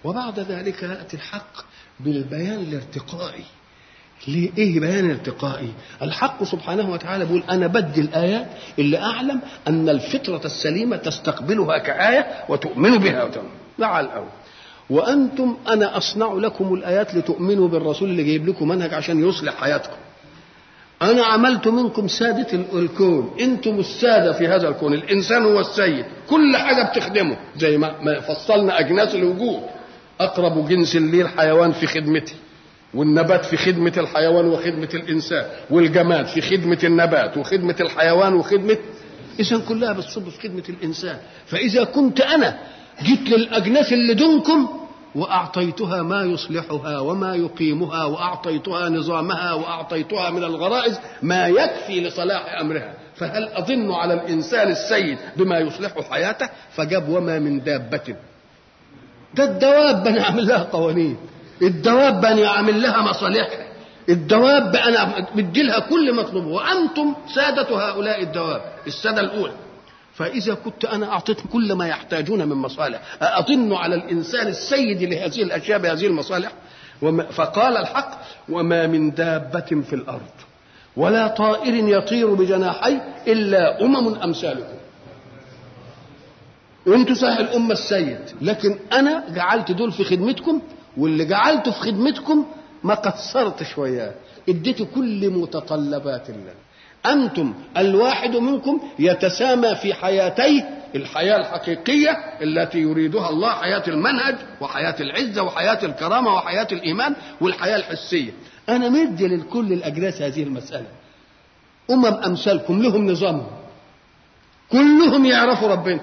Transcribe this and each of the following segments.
وبعد ذلك يأتي الحق بالبيان الارتقائي ليه ايه بيان ارتقائي الحق سبحانه وتعالى بيقول انا بدي الايات اللي اعلم ان الفطره السليمه تستقبلها كايه وتؤمن بها وتؤمن ده على الاول وانتم انا اصنع لكم الايات لتؤمنوا بالرسول اللي جايب لكم منهج عشان يصلح حياتكم انا عملت منكم ساده الكون انتم الساده في هذا الكون الانسان هو السيد كل حاجه بتخدمه زي ما فصلنا اجناس الوجود اقرب جنس لي الحيوان في خدمتي والنبات في خدمة الحيوان وخدمة الإنسان والجماد في خدمة النبات وخدمة الحيوان وخدمة إذا كلها بتصب في خدمة الإنسان فإذا كنت أنا جيت للأجناس اللي دونكم وأعطيتها ما يصلحها وما يقيمها وأعطيتها نظامها وأعطيتها من الغرائز ما يكفي لصلاح أمرها فهل أظن على الإنسان السيد بما يصلح حياته فجاب وما من دابة ده الدواب أنا أعمل لها قوانين الدواب انا اعمل لها مصالحها الدواب انا بدي لها كل مطلوب وانتم ساده هؤلاء الدواب الساده الاولى فاذا كنت انا اعطيت كل ما يحتاجون من مصالح اظن على الانسان السيد لهذه الاشياء بهذه المصالح فقال الحق وما من دابه في الارض ولا طائر يطير بجناحيه الا امم امثالكم انتوا صحيح الامه السيد لكن انا جعلت دول في خدمتكم واللي جعلته في خدمتكم ما قصرت شوية اديته كل متطلبات الله أنتم الواحد منكم يتسامى في حياتيه الحياة الحقيقية التي يريدها الله حياة المنهج وحياة العزة وحياة الكرامة وحياة الإيمان والحياة الحسية أنا مدي للكل الأجناس هذه المسألة أمم أمثالكم لهم نظامهم كلهم يعرفوا ربنا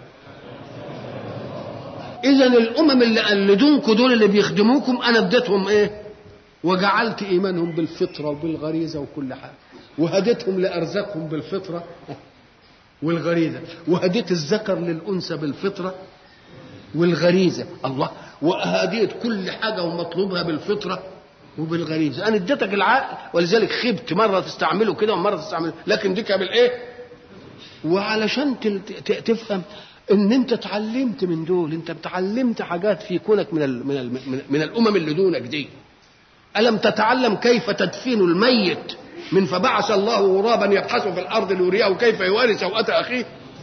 اذا الامم اللي قلدونكم دول اللي بيخدموكم انا اديتهم ايه وجعلت ايمانهم بالفطره وبالغريزه وكل حاجه وهديتهم لارزاقهم بالفطره والغريزه وهديت الذكر للانثى بالفطره والغريزه الله وهديت كل حاجه ومطلوبها بالفطره وبالغريزه انا اديتك العقل ولذلك خبت مره تستعمله كده ومره تستعمله لكن ديك بالايه وعلشان تفهم ان انت اتعلمت من دول انت اتعلمت حاجات في كونك من ال من ال من الامم اللي دونك دي الم تتعلم كيف تدفين الميت من فبعث الله غرابا يبحث في الارض ليريه كيف يواري سوءة اخيه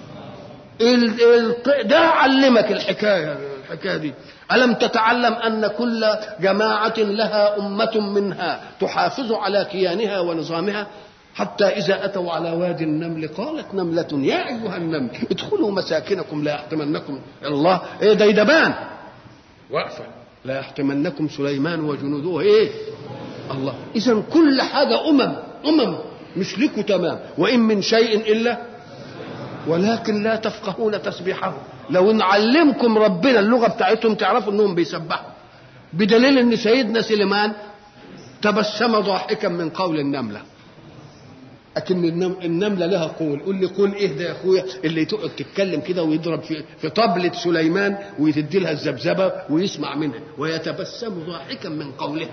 ده علمك الحكايه الحكايه دي الم تتعلم ان كل جماعه لها امه منها تحافظ على كيانها ونظامها حتى إذا أتوا على وادي النمل قالت نملة يا أيها النمل ادخلوا مساكنكم لا يحتمنكم الله إيه ديدبان واقفة لا يحتمنكم سليمان وجنوده إيه الله إذا كل حاجة أمم أمم مش لكم تمام وإن من شيء إلا ولكن لا تفقهون تسبيحه لو نعلمكم ربنا اللغة بتاعتهم تعرفوا أنهم بيسبحوا بدليل أن سيدنا سليمان تبسم ضاحكا من قول النمله لكن النملة لها قول قول لي قول ايه ده يا اخويا اللي تقعد تتكلم كده ويضرب في في طبلة سليمان وتدي لها الذبذبة ويسمع منها ويتبسم ضاحكا من قولها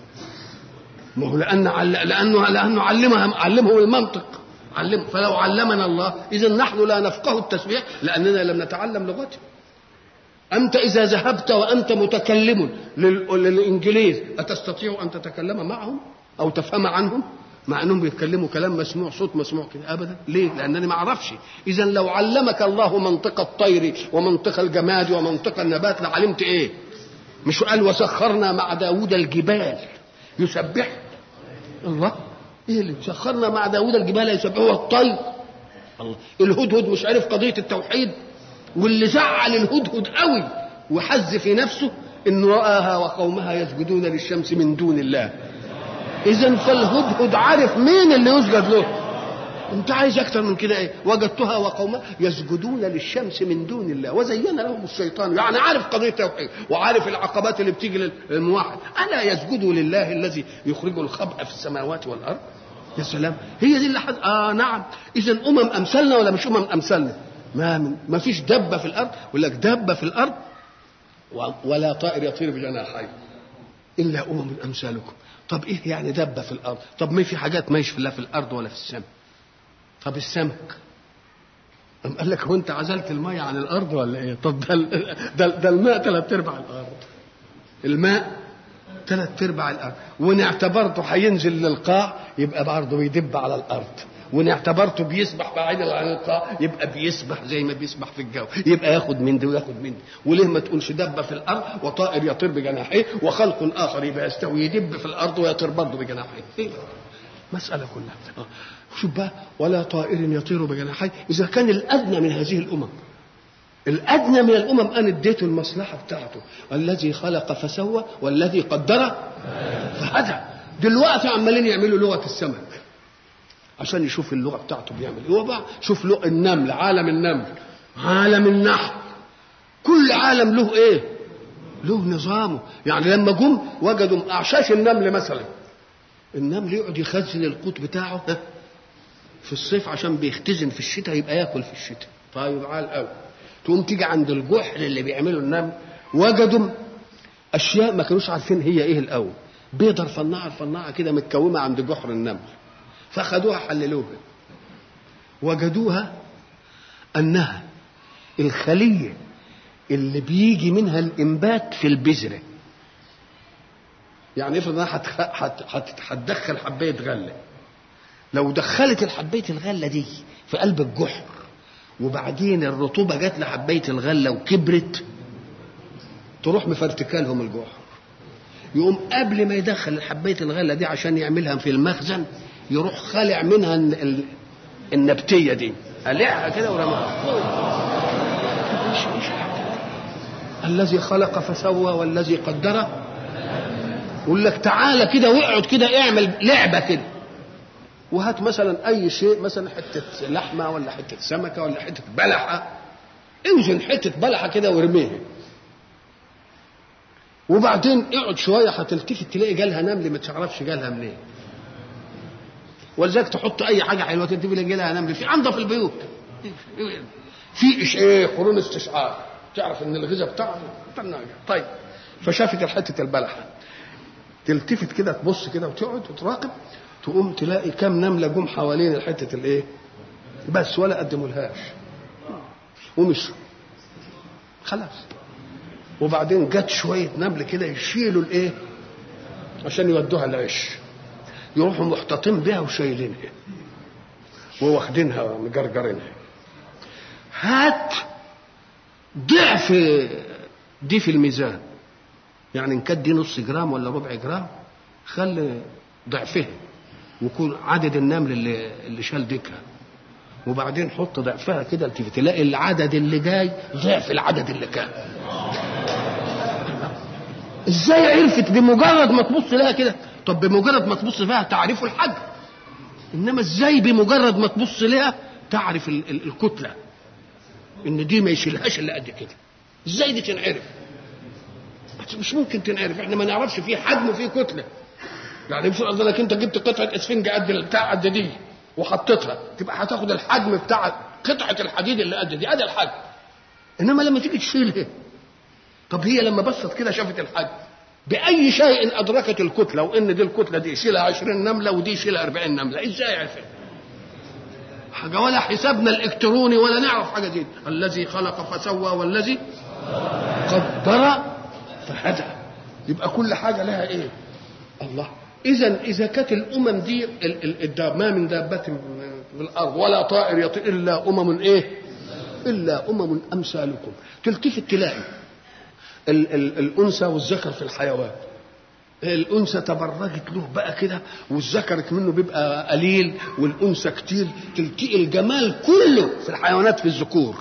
ما هو لأن لأنه لأنه علمها علمه المنطق علم فلو علمنا الله إذا نحن لا نفقه التسبيح لأننا لم نتعلم لغته أنت إذا ذهبت وأنت متكلم للإنجليز أتستطيع أن تتكلم معهم أو تفهم عنهم مع انهم بيتكلموا كلام مسموع صوت مسموع كده ابدا ليه لانني ما اعرفش اذا لو علمك الله منطق الطير ومنطق الجماد ومنطق النبات لعلمت ايه مش قال وسخرنا مع داود الجبال يسبح الله ايه اللي سخرنا مع داود الجبال يسبح هو الطير الله الهدهد مش عارف قضيه التوحيد واللي زعل الهدهد قوي وحز في نفسه انه راها وقومها يسجدون للشمس من دون الله اذا فالهدهد عارف مين اللي يسجد له انت عايز اكتر من كده ايه وجدتها وقومها يسجدون للشمس من دون الله وزين لهم الشيطان يعني عارف قضيه التوحيد وعارف العقبات اللي بتيجي للموحد الا يسجدوا لله الذي يخرج الخبء في السماوات والارض يا سلام هي دي اللي حد اه نعم اذا امم امثالنا ولا مش امم امثالنا ما من ما فيش دبه في الارض يقول لك دبه في الارض ولا طائر يطير بجناحيه الا امم امثالكم طب ايه يعني دبه في الارض طب ما في حاجات ما لا في الارض ولا في السماء طب السمك أم قال لك هو انت عزلت المية عن الارض ولا ايه طب ده ده, ده الماء ثلاث ارباع الارض الماء ثلاث ارباع الارض وان اعتبرته هينزل للقاع يبقى برضه بيدب على الارض وان اعتبرته بيسبح بعيد عن القاع يبقى بيسبح زي ما بيسبح في الجو يبقى ياخد من دي وياخد من دي وليه ما تقولش دب في الارض وطائر يطير بجناحيه وخلق اخر يبقى يستوي يدب في الارض ويطير برضه بجناحيه إيه؟ مساله كلها شوف بقى ولا طائر يطير بجناحيه اذا كان الادنى من هذه الامم الادنى من الامم انا اديته المصلحه بتاعته الذي خلق فسوى والذي قدر فهدى دلوقتي عمالين يعملوا لغه السمك عشان يشوف اللغه بتاعته بيعمل ايه هو بقى شوف لغه النمل عالم النمل عالم النحل كل عالم له ايه له نظامه يعني لما جم وجدوا اعشاش النمل مثلا النمل يقعد يخزن القوت بتاعه في الصيف عشان بيختزن في الشتاء يبقى ياكل في الشتاء طيب عال قوي تقوم تيجي عند الجحر اللي بيعمله النمل وجدوا اشياء ما كانوش عارفين هي ايه الاول بيضه رفنعه رفنعه كده متكومه عند جحر النمل فاخدوها حللوها وجدوها انها الخليه اللي بيجي منها الانبات في البذره يعني افرض انها هتدخل حبايه غله لو دخلت الحبايه الغله دي في قلب الجحر وبعدين الرطوبه جت لحبايه الغله وكبرت تروح مفرتكالهم الجحر يقوم قبل ما يدخل الحبايه الغله دي عشان يعملها في المخزن يروح خالع منها النبتيه دي قلعها كده ورماها الذي خلق فسوى والذي قدر يقول لك تعالى كده واقعد كده اعمل لعبه كده وهات مثلا اي شيء مثلا حته لحمه ولا حته سمكه ولا حته بلحه اوزن حته بلحه كده وارميها وبعدين اقعد شويه هتلتفت تلاقي جالها نمل ما تعرفش جالها منين ولذلك تحط اي حاجه حلوه تنتبه تلاقي جالها نمل في انظف البيوت في إيش ايه قرون استشعار تعرف ان الغذاء بتاعه طيب فشافت حته البلحه تلتفت كده تبص كده وتقعد وتراقب تقوم تلاقي كم نمله جم حوالين حته الايه بس ولا قدموا لهاش ومشوا خلاص وبعدين جت شويه نمل كده يشيلوا الايه عشان يودوها العش يروحوا محتاطين بها وشايلينها وواخدينها مجرجرينها هات ضعف دي في الميزان يعني ان كانت دي نص جرام ولا ربع جرام خلي ضعفها ويكون عدد النمل اللي اللي شال ديكها وبعدين حط ضعفها كده تلاقي العدد اللي جاي ضعف العدد اللي كان ازاي عرفت بمجرد ما تبص لها كده طب بمجرد ما تبص فيها تعرف الحجم انما ازاي بمجرد ما تبص لها تعرف ال- ال- الكتله ان دي ما يشيلهاش الا قد كده ازاي دي تنعرف مش ممكن تنعرف احنا ما نعرفش في حجم وفي كتله يعني مش قصدي لك انت جبت قطعه اسفنجه قد بتاع قد دي وحطيتها تبقى هتاخد الحجم بتاع قطعه الحديد اللي قد دي ادي الحجم انما لما تيجي تشيلها طب هي لما بصت كده شافت الحجم باي شيء ادركت الكتله وان دي الكتله دي يشيلها 20 نمله ودي يشيلها 40 نمله ازاي عرفت حاجه ولا حسابنا الالكتروني ولا نعرف حاجه دي الذي خلق فسوى والذي قدر فهدى يبقى كل حاجه لها ايه الله اذا اذا كانت الامم دي ال- ال- الداب ما من دابه في الارض ولا طائر يطير الا امم ايه الا امم امثالكم تلتفت تلاقي ال- ال- الانثى والذكر في الحيوان الانثى تبرجت له بقى كده والذكر منه بيبقى قليل والانثى كتير تلتقي الجمال كله في الحيوانات في الذكور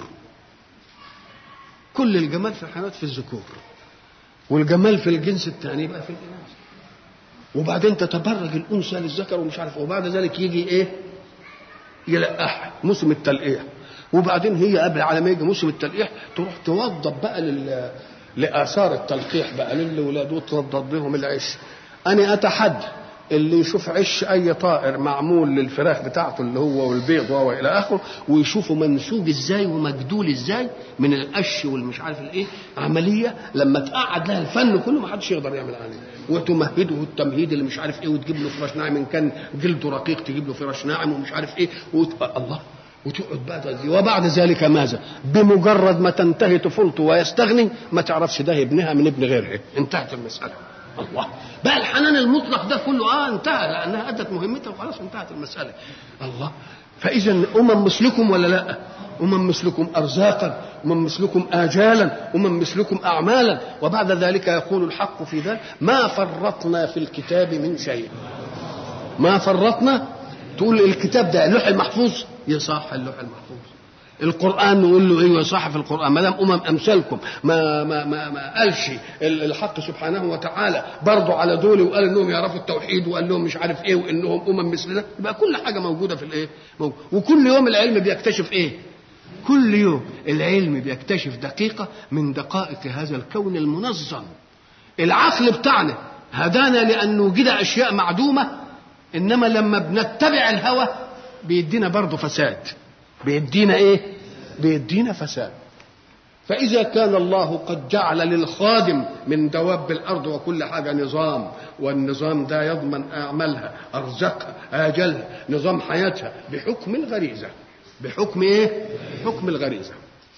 كل الجمال في الحيوانات في الذكور والجمال في الجنس الثاني بقى في الاناث وبعدين تتبرج الانثى للذكر ومش عارف وبعد ذلك يجي ايه يلقحها موسم التلقيح وبعدين هي قبل على ما يجي موسم التلقيح تروح توضب بقى لل لاثار التلقيح بقى للولاد وتوضب بهم العش انا اتحدى اللي يشوف عش اي طائر معمول للفراخ بتاعته اللي هو والبيض والى اخره ويشوفه منسوج ازاي ومجدول ازاي من القش والمش عارف الايه عمليه لما تقعد لها الفن كله ما حدش يقدر يعمل عليه وتمهده التمهيد اللي مش عارف ايه وتجيب له فراش ناعم ان كان جلده رقيق تجيب له فراش ناعم ومش عارف ايه وت... الله وتقعد بقى دي وبعد ذلك ماذا؟ بمجرد ما تنتهي طفولته ويستغني ما تعرفش ده ابنها من ابن غيرها انتهت المسألة الله بقى الحنان المطلق ده كله اه انتهى لانها ادت مهمتها وخلاص انتهت المسألة الله فاذا امم مثلكم ولا لا؟ امم مثلكم ارزاقا امم مثلكم اجالا امم مثلكم اعمالا وبعد ذلك يقول الحق في ذلك ما فرطنا في الكتاب من شيء ما فرطنا تقول الكتاب ده اللوح المحفوظ يصح اللوح المحفوظ القران نقول له ايوه صح في القران ما دام امم امثالكم ما ما ما, ما قالش الحق سبحانه وتعالى برضه على دول وقال انهم يعرفوا التوحيد وقال لهم مش عارف ايه وانهم امم مثلنا يبقى كل حاجه موجوده في الايه موجود. وكل يوم العلم بيكتشف ايه كل يوم العلم بيكتشف دقيقه من دقائق هذا الكون المنظم العقل بتاعنا هدانا لان نوجد اشياء معدومه انما لما بنتبع الهوى بيدينا برضه فساد بيدينا ايه بيدينا فساد فإذا كان الله قد جعل للخادم من دواب الأرض وكل حاجة نظام والنظام ده يضمن أعمالها أرزقها آجلها نظام حياتها بحكم الغريزة بحكم إيه؟ حكم الغريزة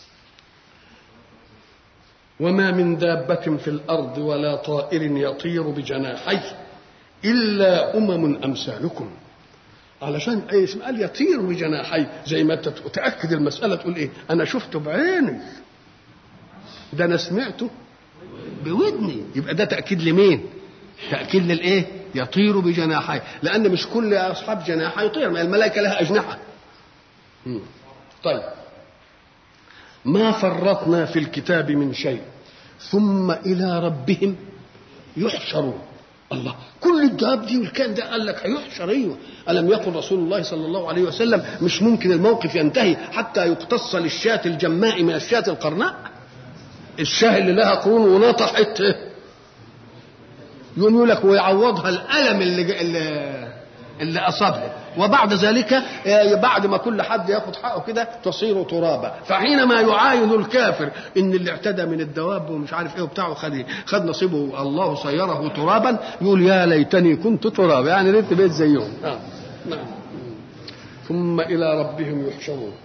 وما من دابة في الأرض ولا طائر يطير بجناحيه إلا أمم أمثالكم علشان ايه اسم قال يطير بجناحيه زي ما انت تاكد المساله تقول ايه انا شفته بعيني ده انا سمعته بودني يبقى ده تاكيد لمين تاكيد للايه يطير بجناحيه لان مش كل اصحاب جناح يطير ما الملائكه لها اجنحه مم. طيب ما فرطنا في الكتاب من شيء ثم الى ربهم يحشرون الله كل الدواب دي والكائن ده قال لك هيحشر ايوه الم يقل رسول الله صلى الله عليه وسلم مش ممكن الموقف ينتهي حتى يقتص للشاة الجماء من الشاة القرناء الشاه اللي لها قرون ونطحت يقوم يقول لك ويعوضها الالم اللي اللي, اللي اصابها وبعد ذلك بعد ما كل حد ياخد حقه كده تصير ترابا فحينما يعاين الكافر ان اللي اعتدى من الدواب ومش عارف ايه وبتاعه خد خد نصيبه الله صيره ترابا يقول يا ليتني كنت ترابا يعني ريت بيت زيهم نعم ثم الى ربهم يحشرون